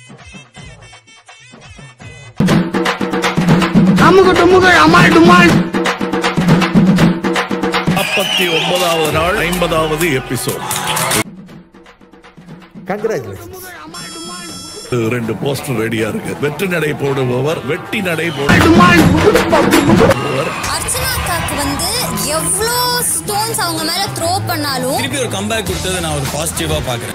அமுகு டுமுகு அமால் டுமால் நாற்பத்தி ஒன்பதாவது நாள் ஐம்பதாவது எபிசோட் கங்க்ராச்சுலேஷன் ரெண்டு போஸ்டர் ரெடியா இருக்கு வெற்றி நடை போடுபவர் வெட்டி நடை போடுபவர் டுமால் அர்ச்சனா அக்காக்கு வந்து எவ்வளோ ஸ்டோன்ஸ் அவங்க மேல த்ரோ பண்ணாலும் திருப்பி ஒரு கம்பேக் கொடுத்ததை நான் ஒரு பாசிட்டிவா பாக்குறேன்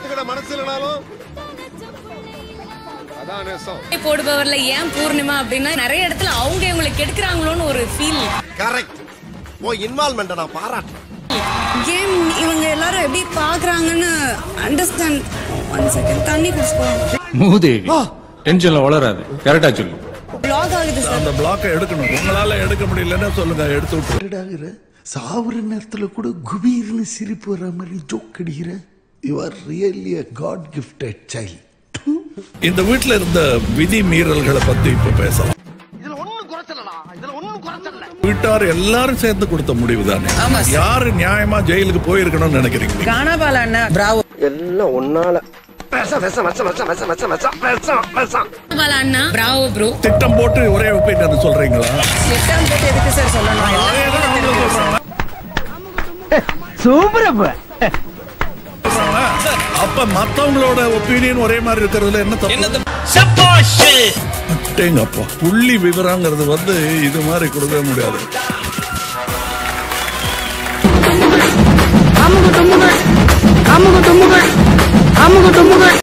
போடுபவர்ல ஏன் பூர்ணிமா அப்படின்னா நிறைய இடத்துல அவங்க இவங்களை கெடுக்கிறாங்களோன்னு ஒரு ஃபீல் கரெக்ட் ஓ இன்வால்மெண்ட் நான் பாராட்டுறேன் கேம் இவங்க எல்லாரும் எப்படி பாக்குறாங்கன்னு அண்டர்ஸ்டாண்ட் ஒன் செகண்ட் தண்ணி குடிச்சுக்கோங்க மூதேவி டென்ஷன்ல வளராது கரெக்டா சொல்லு பிளாக் ஆகுது சார் அந்த பிளாக்கை எடுக்கணும் உங்களால எடுக்க முடியலன்னா சொல்லுங்க எடுத்து விட்டு ஆகுற சாவுற நேரத்துல கூட குபீர்னு சிரிப்பு வர மாதிரி ஜோக் அடிக்கிற you are really a god gifted child இந்த வீட்டுல இருந்த விதி மீறல்களை பத்தி இப்ப பேசலாம் இதுல ஒண்ணும் குறைச்சலடா இதுல ஒண்ணும் குறைச்சல வீட்டார் எல்லாரும் சேர்ந்து கொடுத்த முடிவு தானே யாரு நியாயமா ஜெயிலுக்கு போயிருக்கணும்னு நினைக்கிறீங்க கானாபால அண்ணா பிராவோ எல்லாம் ஒன்னால விஷம் விஷம் விஷம் விஷம் விஷம் விஷம் விஷம் விஷம் விஷம் கானாபால அண்ணா பிராவோ ப்ரோ திட்டம் போட்டு ஒரே ஒப்பீனியன் சொல்றீங்களா திட்டம் போட்டு எதுக்கு சார் சொல்லணும் அதேதான் அவங்களும் சொல்றாங்க. சூப்பர் அப்ப அப்ப மத்தவங்களோட ஒப்பீனியன் ஒரே மாதிரி இருக்கிறதுல என்ன என்ன தப்பு தப்பு? அட்டேங்கப்பா புள்ளி விவரங்கிறது வந்து இது மாதிரி கொடுக்கவே முடியாது அமுகு டுமுகு அமுகு டுமுகு அமுகு டுமுகு